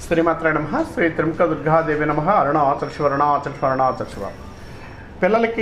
శ్రీమాత్ర నమ శ్రీ త్రిముఖ దుర్గాదేవి నమ అరుణాచల్ శివ అరుణాచల్ శివ అరుణాచల్ శివ పిల్లలకి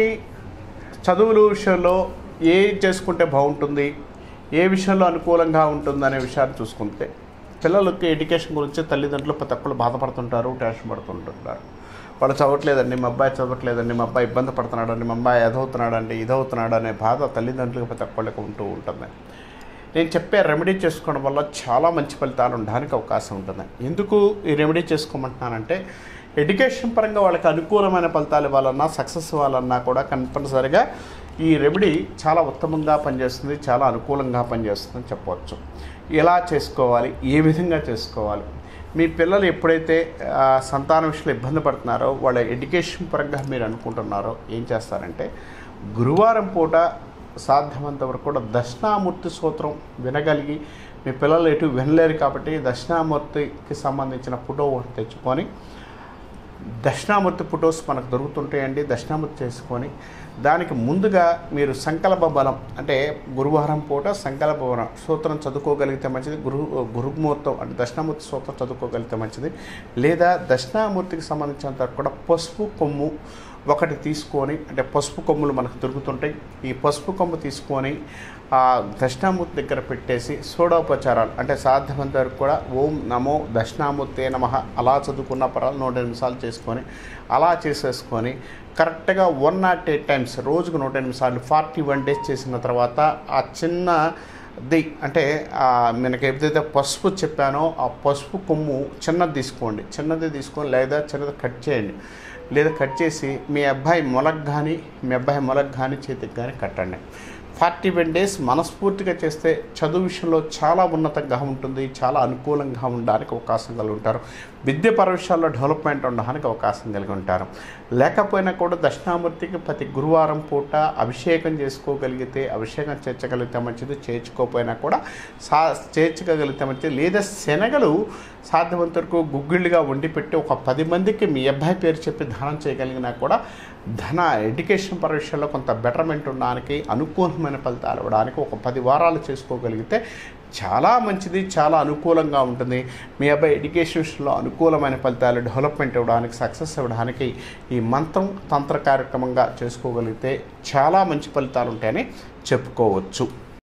చదువుల విషయంలో ఏ చేసుకుంటే బాగుంటుంది ఏ విషయంలో అనుకూలంగా ఉంటుంది అనే విషయాన్ని చూసుకుంటే పిల్లలకి ఎడ్యుకేషన్ గురించి తల్లిదండ్రులు ప్రతి ఒక్కరు బాధపడుతుంటారు టెన్షన్ పడుతుంటుంటారు వాళ్ళు చదవట్లేదండి మా అబ్బాయి చదవట్లేదండి మా అబ్బాయి ఇబ్బంది పడుతున్నాడండి మా అబ్బాయి అదవుతున్నాడండి ఇదవుతున్నాడు అనే బాధ తల్లిదండ్రులకు ప్రతి ఒక్కళ్ళకి ఉంటూ ఉంటుంది నేను చెప్పే రెమెడీ చేసుకోవడం వల్ల చాలా మంచి ఫలితాలు ఉండడానికి అవకాశం ఉంటుంది ఎందుకు ఈ రెమెడీ చేసుకోమంటున్నానంటే ఎడ్యుకేషన్ పరంగా వాళ్ళకి అనుకూలమైన ఫలితాలు ఇవ్వాలన్నా సక్సెస్ ఇవ్వాలన్నా కూడా కంపల్సరిగా ఈ రెమెడీ చాలా ఉత్తమంగా పనిచేస్తుంది చాలా అనుకూలంగా పనిచేస్తుందని చెప్పవచ్చు ఎలా చేసుకోవాలి ఏ విధంగా చేసుకోవాలి మీ పిల్లలు ఎప్పుడైతే ఆ, సంతాన విషయంలో ఇబ్బంది పడుతున్నారో వాళ్ళ ఎడ్యుకేషన్ పరంగా మీరు అనుకుంటున్నారో ఏం చేస్తారంటే గురువారం పూట సాధ్యమంత వరకు కూడా దక్షిణామూర్తి సూత్రం వినగలిగి మీ పిల్లలు ఎటు వినలేరు కాబట్టి దక్షిణామూర్తికి సంబంధించిన ఫోటో ఒకటి తెచ్చుకొని దక్షిణామూర్తి ఫొటోస్ మనకు దొరుకుతుంటాయండి దక్షిణామూర్తి చేసుకొని దానికి ముందుగా మీరు సంకల్ప బలం అంటే గురువారం పూట సంకల్ప బలం సూత్రం చదువుకోగలిగితే మంచిది గురు గురుమూర్తం అంటే దక్షిణామూర్తి సూత్రం చదువుకోగలిగితే మంచిది లేదా దక్షిణామూర్తికి సంబంధించినంత వరకు కూడా పసుపు కొమ్ము ఒకటి తీసుకొని అంటే పసుపు కొమ్ములు మనకు దొరుకుతుంటాయి ఈ పసుపు కొమ్ము తీసుకొని ఆ దక్షిణామూర్తి దగ్గర పెట్టేసి షోడోపచారాలు అంటే సాధ్యమంత వరకు కూడా ఓం నమో దక్షిణామూర్తే నమ అలా చదువుకున్న పరాలు నూట ఎనిమిది సార్లు చేసుకొని అలా చేసేసుకొని కరెక్ట్గా వన్ నాట్ ఎయిట్ టైమ్స్ రోజుకు నూట ఎనిమిది సార్లు ఫార్టీ వన్ డేస్ చేసిన తర్వాత ఆ చిన్న ది అంటే ఆ మనకి ఏదైతే పసుపు చెప్పానో ఆ పసుపు కొమ్ము చిన్నది తీసుకోండి చిన్నది తీసుకొని లేదా చిన్నది కట్ చేయండి లేదా కట్ చేసి మీ అబ్బాయి మొలకు కానీ మీ అబ్బాయి మొలకు కానీ చేతికి కానీ కట్టండి ఫార్టీ వన్ డేస్ మనస్ఫూర్తిగా చేస్తే చదువు విషయంలో చాలా ఉన్నతంగా ఉంటుంది చాలా అనుకూలంగా ఉండడానికి అవకాశం కలిగి ఉంటారు విద్యపర విషయాల్లో డెవలప్మెంట్ ఉండడానికి అవకాశం కలిగి ఉంటారు లేకపోయినా కూడా దక్షిణామూర్తికి ప్రతి గురువారం పూట అభిషేకం చేసుకోగలిగితే అభిషేకం చేర్చగలిగితే మంచిది చేర్చుకోకపోయినా కూడా సా చేర్చుకోగలిగితే మంచిది లేదా శనగలు సాధ్యమంత వరకు గుగ్గిళ్ళుగా వండి పెట్టి ఒక పది మందికి మీ అబ్బాయి పేరు చెప్పి దానం చేయగలిగినా కూడా ధన ఎడ్యుకేషన్ పర విషయంలో కొంత బెటర్మెంట్ ఉండడానికి అనుకూలమైన ఫలితాలు ఇవ్వడానికి ఒక పది వారాలు చేసుకోగలిగితే చాలా మంచిది చాలా అనుకూలంగా ఉంటుంది మీ అబ్బాయి ఎడ్యుకేషన్ విషయంలో అనుకూలమైన ఫలితాలు డెవలప్మెంట్ ఇవ్వడానికి సక్సెస్ ఇవ్వడానికి ఈ మంత్రం తంత్ర కార్యక్రమంగా చేసుకోగలిగితే చాలా మంచి ఫలితాలు ఉంటాయని చెప్పుకోవచ్చు